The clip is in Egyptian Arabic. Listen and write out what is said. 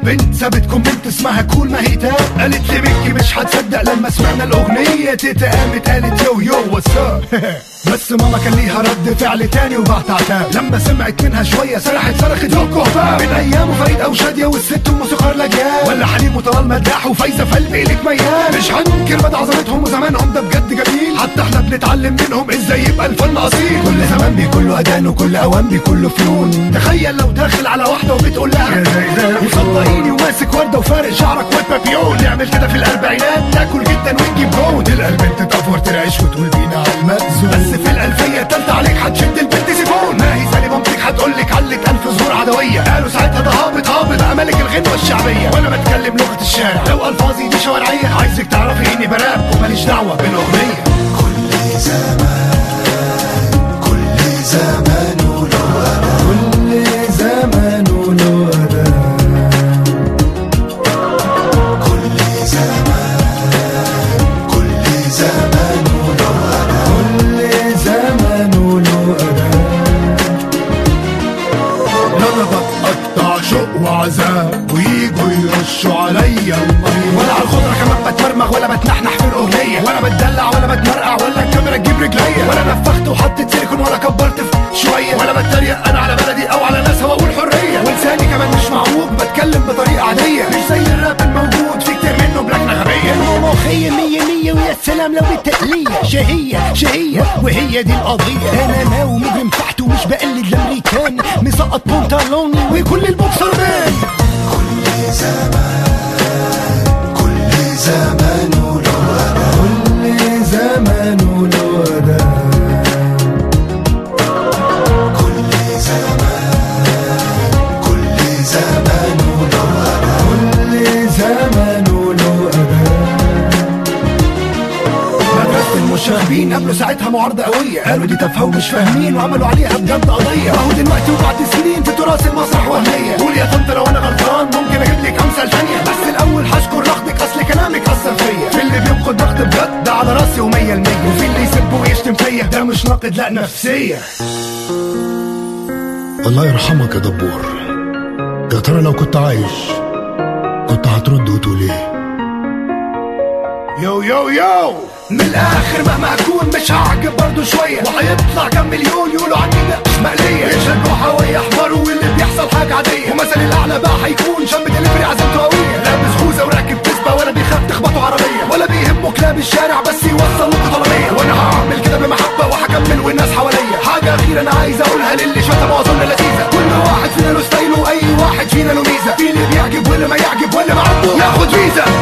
بنت سابت كومنت اسمها كول ما هي تاب قالت لي ميكي مش هتصدق لما سمعنا الاغنيه تيتا قامت قالت يو يو واتساب بس ماما كان ليها رد فعل تاني وبعت عتاب لما سمعت منها شويه سرحت صرخت يوكو من ايام فريد او شاديه والست وموسيقار لجان ولا حليم وطلال مداح وفايزه في قلبي ليك ميال مش هنكر مدى عظمتهم وزمانهم ده بجد جميل حتى احنا بنتعلم منهم ازاي يبقى الفن اصيل كل زمان بيكون له اذان وكل اوان بيكون له فنون تخيل لو داخل على واحده وبتقول لها وصدقيني وماسك ورده وفارق شعرك وبابيون نعمل كده في الاربعينات تاكل جدا ونجيب جون تلقى البنت تقفر ترعش وتقول بينا على المأذون بس في الالفيه التالتة عليك هتشد البنت سيفون ما هي سالي مامتك هتقول لك علت الف زهور عدويه قالوا ساعتها ده هابط هابط بقى ملك الغنوه الشعبيه وانا بتكلم لغه الشارع لو الفاظي دي شوارعيه عايزك تعرفي اني براب وماليش دعوه بالاغنيه كل زمان كل زمان وله كل زمان وله كل زمان كل زمان وله كل زمان وله انا بتقطع شوق وعذاب ويجوا يرشوا عليا الميه ولا على الخضره كمان بتمرمغ ولا بتنحنح في الاغنيه ولا بتدلع ولا بتمرقع ولا الكاميرا تجيب رجليا ولا نفخت وحطيت سيليكون ولا كبرت في شويه ولا بتريق انا على بلدي او على ناسها واقول حريه ولساني كمان مش معوج بتكلم بطريقه عاديه مش زي الراب الموجود في كتير منه بلكنه غبيه مخية مية مية ويا سلام لو بالتقلية شهية شهية وهي دي القضية أنا ناوي مجرم تحت ومش بقلد الأمريكان مسقط بنطلوني وكل البوكسر مان كل زمان كل زمان وله كل زمان وله كل زمان كل زمان وله كل زمان وله مدرسة المشاغبين قبلوا ساعتها معارضة قوية قالوا دي تافهة ومش فاهمين وعملوا عليها بجد قضية اهو دلوقتي وبعد سنين في تراث المسرح وهمية قول يا طنط لو انا غلطان ممكن اجيب لك امثال تانية بس الاول هشكر رغبتك اصل كلامك اثر فيا في اللي بينقد نقد بجد ده على راسي ومية المية وفي اللي يسب ويشتم فيا ده مش ناقد لا نفسية الله يرحمك يا دبور يا ترى لو كنت عايش كنت هترد وتقول ايه يو يو يو من الاخر مهما اكون مش هعجب برضه شويه وهيطلع كام مليون يقولوا عني ده مش مقليه يشجعوا ويحمروا واللي بيحصل حاجه عاديه ومثل الاعلى بقى هيكون شاب دليفري عزيمته قويه لابس خوذه وراكب تسبه ولا بيخاف تخبطه عربيه ولا بيهمه كلاب الشارع بس يوصل له طلبيه وانا هعمل كده بمحبه وهكمل والناس حواليا حاجه اخيره انا عايز اقولها للي شتم واظن لذيذه كل واحد فينا له ستايله واي واحد فينا له ميزه في اللي بيعجب واللي ما يعجب واللي ما عنده ياخد فيزا